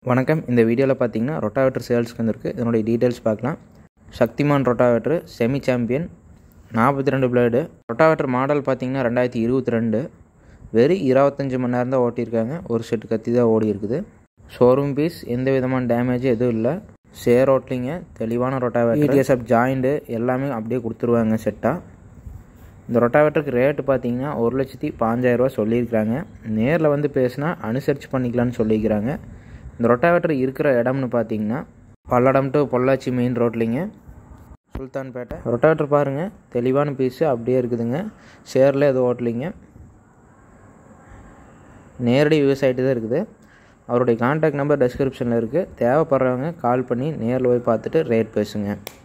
வணக்கம் இந்த வீடியோவில் பார்த்தீங்கன்னா ரொட்டாவேட்டர் சேல்ஸ்க்கு வந்திருக்கு இதனுடைய டீட்டெயில்ஸ் பார்க்கலாம் சக்திமான் ரொட்டாவேட்டர் செமி சாம்பியன் நாற்பத்தி ரெண்டு பிளேடு ரொட்டாவேட்டர் மாடல் பார்த்தீங்கன்னா ரெண்டாயிரத்தி இருபத்தி ரெண்டு வெறும் இருபத்தஞ்சி மணி நேரம் தான் ஓட்டியிருக்காங்க ஒரு செட்டு கத்தி தான் ஓடி இருக்குது ஷோரூம் பீஸ் எந்த விதமான டேமேஜும் எதுவும் இல்லை சேர் ஓட்லிங்க தெளிவான ரொட்டாவேட்டர் இடிஎஸ்எஃப் ஜாயிண்ட்டு எல்லாமே அப்படியே கொடுத்துருவாங்க செட்டாக இந்த ரொட்டாவேட்டருக்கு ரேட்டு பார்த்தீங்கன்னா ஒரு லட்சத்தி பாஞ்சாயிரரூவா சொல்லியிருக்கிறாங்க நேரில் வந்து பேசினா அனுசரித்து பண்ணிக்கலான்னு சொல்லியிருக்கிறாங்க இந்த ரொட்டாவேட்டர் இருக்கிற இடம்னு பார்த்தீங்கன்னா பல்லடம் டு பொள்ளாச்சி மெயின் ரோட்லிங்க சுல்தான்பேட்டை ரொட்டாவேட்டர் பாருங்கள் தெளிவான பீஸு அப்படியே இருக்குதுங்க ஷேரில் எதுவும் ஓட்டலிங்க நேரடி விவசாயிட்டு தான் இருக்குது அவருடைய கான்டாக்ட் நம்பர் டெஸ்கிரிப்ஷனில் இருக்குது தேவைப்படுறவங்க கால் பண்ணி நேரில் போய் பார்த்துட்டு ரேட் பேசுங்க